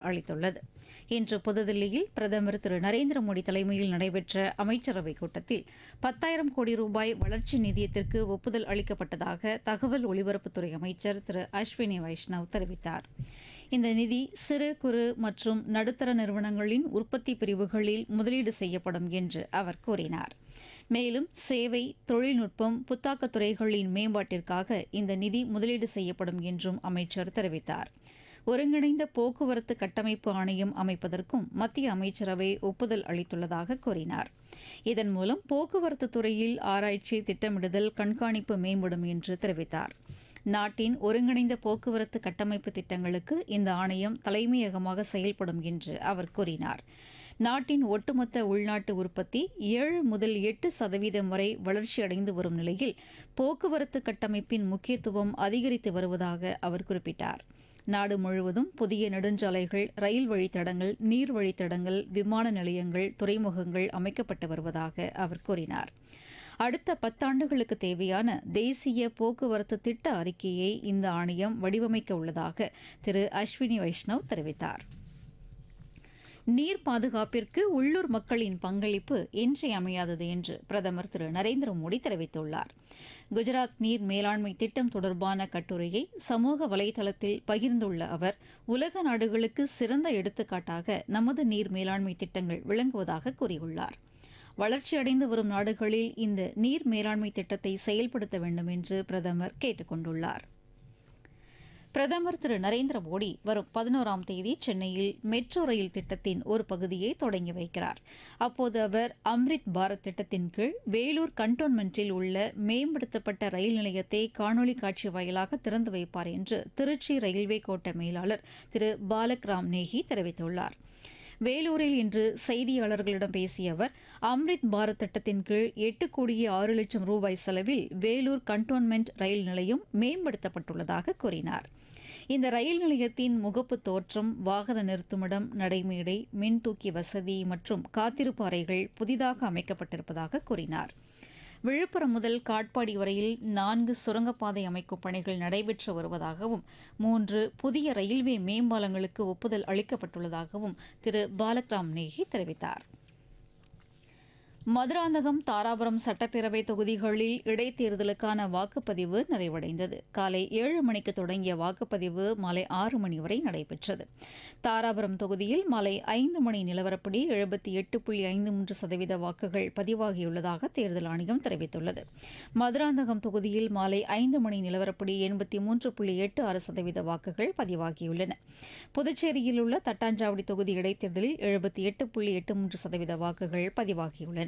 அளித்துள்ளது இன்று புதுதில்லியில் பிரதமர் திரு நரேந்திர மோடி தலைமையில் நடைபெற்ற அமைச்சரவைக் கூட்டத்தில் பத்தாயிரம் கோடி ரூபாய் வளர்ச்சி நிதியத்திற்கு ஒப்புதல் அளிக்கப்பட்டதாக தகவல் ஒலிபரப்புத்துறை அமைச்சர் திரு அஸ்வினி வைஷ்ணவ் தெரிவித்தார் இந்த நிதி சிறு குறு மற்றும் நடுத்தர நிறுவனங்களின் உற்பத்தி பிரிவுகளில் முதலீடு செய்யப்படும் என்று அவர் கூறினார் மேலும் சேவை தொழில்நுட்பம் புத்தாக்கத் துறைகளின் மேம்பாட்டிற்காக இந்த நிதி முதலீடு செய்யப்படும் என்றும் அமைச்சர் தெரிவித்தார் ஒருங்கிணைந்த போக்குவரத்து கட்டமைப்பு ஆணையம் அமைப்பதற்கும் மத்திய அமைச்சரவை ஒப்புதல் அளித்துள்ளதாக கூறினார் இதன் மூலம் போக்குவரத்து துறையில் ஆராய்ச்சி திட்டமிடுதல் கண்காணிப்பு மேம்படும் என்று தெரிவித்தார் நாட்டின் ஒருங்கிணைந்த போக்குவரத்து கட்டமைப்பு திட்டங்களுக்கு இந்த ஆணையம் தலைமையகமாக செயல்படும் என்று அவர் கூறினார் நாட்டின் ஒட்டுமொத்த உள்நாட்டு உற்பத்தி ஏழு முதல் எட்டு சதவீதம் வரை வளர்ச்சியடைந்து வரும் நிலையில் போக்குவரத்து கட்டமைப்பின் முக்கியத்துவம் அதிகரித்து வருவதாக அவர் குறிப்பிட்டார் நாடு முழுவதும் புதிய நெடுஞ்சாலைகள் ரயில் வழித்தடங்கள் நீர் வழித்தடங்கள் விமான நிலையங்கள் துறைமுகங்கள் அமைக்கப்பட்டு வருவதாக அவர் கூறினார் அடுத்த பத்தாண்டுகளுக்கு தேவையான தேசிய போக்குவரத்து திட்ட அறிக்கையை இந்த ஆணையம் வடிவமைக்க உள்ளதாக திரு அஸ்வினி வைஷ்ணவ் தெரிவித்தார் நீர் பாதுகாப்பிற்கு உள்ளூர் மக்களின் பங்களிப்பு இன்றியமையாதது என்று பிரதமர் திரு நரேந்திர மோடி தெரிவித்துள்ளார் குஜராத் நீர் மேலாண்மை திட்டம் தொடர்பான கட்டுரையை சமூக வலைதளத்தில் பகிர்ந்துள்ள அவர் உலக நாடுகளுக்கு சிறந்த எடுத்துக்காட்டாக நமது நீர் மேலாண்மை திட்டங்கள் விளங்குவதாக கூறியுள்ளார் வளர்ச்சியடைந்து வரும் நாடுகளில் இந்த நீர் மேலாண்மை திட்டத்தை செயல்படுத்த வேண்டும் என்று பிரதமர் கேட்டுக் கொண்டுள்ளார் பிரதமர் திரு நரேந்திர மோடி வரும் பதினோராம் தேதி சென்னையில் மெட்ரோ ரயில் திட்டத்தின் ஒரு பகுதியை தொடங்கி வைக்கிறார் அப்போது அவர் அம்ரித் பாரத் திட்டத்தின் கீழ் வேலூர் கண்டோன்மெண்டில் உள்ள மேம்படுத்தப்பட்ட ரயில் நிலையத்தை காணொலி காட்சி வாயிலாக திறந்து வைப்பார் என்று திருச்சி ரயில்வே கோட்ட மேலாளர் திரு பாலக் ராம் நேகி தெரிவித்துள்ளார் வேலூரில் இன்று செய்தியாளர்களிடம் பேசிய அவர் அம்ரித் பாரத் திட்டத்தின் கீழ் எட்டு கோடியே ஆறு லட்சம் ரூபாய் செலவில் வேலூர் கண்டோன்மெண்ட் ரயில் நிலையம் மேம்படுத்தப்பட்டுள்ளதாக கூறினார் இந்த ரயில் நிலையத்தின் முகப்பு தோற்றம் வாகன நிறுத்துமிடம் நடைமேடை மின்தூக்கி வசதி மற்றும் காத்திருப்பு அறைகள் புதிதாக அமைக்கப்பட்டிருப்பதாக கூறினார் விழுப்புரம் முதல் காட்பாடி வரையில் நான்கு சுரங்கப்பாதை அமைக்கும் பணிகள் நடைபெற்று வருவதாகவும் மூன்று புதிய ரயில்வே மேம்பாலங்களுக்கு ஒப்புதல் அளிக்கப்பட்டுள்ளதாகவும் திரு பாலக்ராம் நேகி தெரிவித்தார் மதுராந்தகம் தாராபுரம் சட்டப்பேரவை தொகுதிகளில் இடைத்தேர்தலுக்கான வாக்குப்பதிவு நிறைவடைந்தது காலை ஏழு மணிக்கு தொடங்கிய வாக்குப்பதிவு மாலை ஆறு மணி வரை நடைபெற்றது தாராபுரம் தொகுதியில் மாலை ஐந்து மணி நிலவரப்படி எழுபத்தி எட்டு புள்ளி ஐந்து மூன்று சதவீத வாக்குகள் பதிவாகியுள்ளதாக தேர்தல் ஆணையம் தெரிவித்துள்ளது மதுராந்தகம் தொகுதியில் மாலை ஐந்து மணி நிலவரப்படி எண்பத்தி மூன்று புள்ளி எட்டு ஆறு சதவீத வாக்குகள் பதிவாகியுள்ளன புதுச்சேரியில் உள்ள தட்டாஞ்சாவடி தொகுதி இடைத்தேர்தலில் எழுபத்தி எட்டு புள்ளி எட்டு மூன்று சதவீத வாக்குகள் பதிவாகியுள்ளன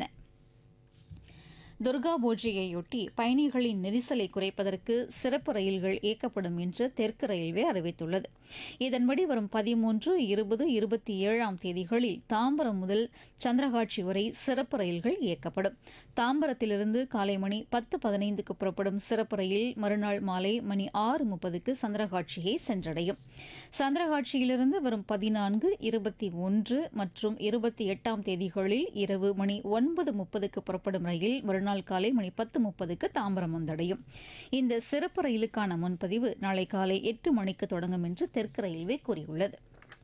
துர்கா பூஜையையொட்டி பயணிகளின் நெரிசலை குறைப்பதற்கு சிறப்பு ரயில்கள் இயக்கப்படும் என்று தெற்கு ரயில்வே அறிவித்துள்ளது இதன்படி வரும் பதிமூன்று இருபது இருபத்தி ஏழாம் தேதிகளில் தாம்பரம் முதல் சந்திரகாட்சி வரை சிறப்பு ரயில்கள் இயக்கப்படும் தாம்பரத்திலிருந்து காலை மணி பத்து பதினைந்துக்கு புறப்படும் சிறப்பு ரயில் மறுநாள் மாலை மணி ஆறு முப்பதுக்கு சந்திரகாட்சியை சென்றடையும் சந்திரகாட்சியிலிருந்து வரும் பதினான்கு இருபத்தி ஒன்று மற்றும் இருபத்தி எட்டாம் தேதிகளில் இரவு மணி ஒன்பது முப்பதுக்கு புறப்படும் ரயில் மறுநாள் காலை மணி பத்து முப்பதுக்கு தாம்பரம் வந்தடையும் இந்த சிறப்பு ரயிலுக்கான முன்பதிவு நாளை காலை எட்டு மணிக்கு தொடங்கும் என்று தெற்கு ரயில்வே கூறியுள்ளது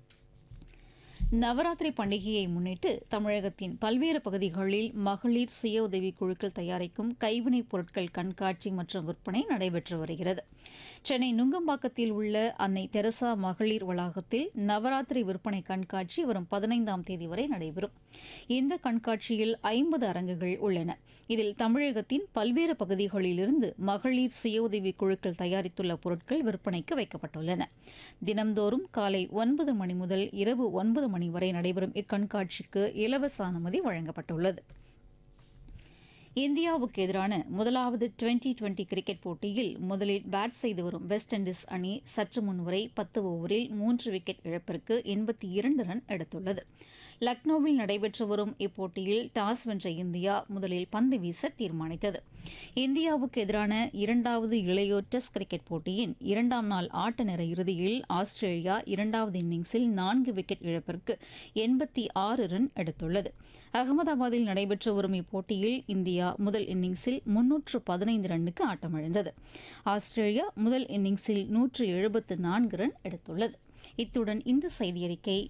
நவராத்திரி பண்டிகையை முன்னிட்டு தமிழகத்தின் பல்வேறு பகுதிகளில் மகளிர் சுய உதவி குழுக்கள் தயாரிக்கும் கைவினைப் பொருட்கள் கண்காட்சி மற்றும் விற்பனை நடைபெற்று வருகிறது சென்னை நுங்கம்பாக்கத்தில் உள்ள அன்னை தெரசா மகளிர் வளாகத்தில் நவராத்திரி விற்பனை கண்காட்சி வரும் பதினைந்தாம் தேதி வரை நடைபெறும் இந்த கண்காட்சியில் ஐம்பது அரங்குகள் உள்ளன இதில் தமிழகத்தின் பல்வேறு பகுதிகளிலிருந்து மகளிர் சுய உதவி குழுக்கள் தயாரித்துள்ள பொருட்கள் விற்பனைக்கு வைக்கப்பட்டுள்ளன தினம்தோறும் காலை ஒன்பது மணி முதல் இரவு ஒன்பது மணி வரை நடைபெறும் இக்கண்காட்சிக்கு இலவச அனுமதி வழங்கப்பட்டுள்ளது இந்தியாவுக்கு எதிரான முதலாவது டுவெண்டி டுவெண்டி கிரிக்கெட் போட்டியில் முதலில் பேட் செய்து வரும் வெஸ்ட் இண்டீஸ் அணி சற்று முன்வரை பத்து ஓவரில் மூன்று விக்கெட் இழப்பிற்கு எண்பத்தி இரண்டு ரன் எடுத்துள்ளது லக்னோவில் நடைபெற்று வரும் இப்போட்டியில் டாஸ் வென்ற இந்தியா முதலில் பந்து வீச தீர்மானித்தது இந்தியாவுக்கு எதிரான இரண்டாவது இளையோர் டெஸ்ட் கிரிக்கெட் போட்டியின் இரண்டாம் நாள் ஆட்ட நேர இறுதியில் ஆஸ்திரேலியா இரண்டாவது இன்னிங்ஸில் நான்கு விக்கெட் இழப்பிற்கு எண்பத்தி ஆறு ரன் எடுத்துள்ளது அகமதாபாத்தில் நடைபெற்று வரும் இப்போட்டியில் இந்தியா முதல் இன்னிங்ஸில் முன்னூற்று பதினைந்து ரன்னுக்கு ஆட்டமிழந்தது ஆஸ்திரேலியா முதல் இன்னிங்ஸில் நூற்று எழுபத்து நான்கு ரன் எடுத்துள்ளது இத்துடன் இந்த செய்தியறிக்கை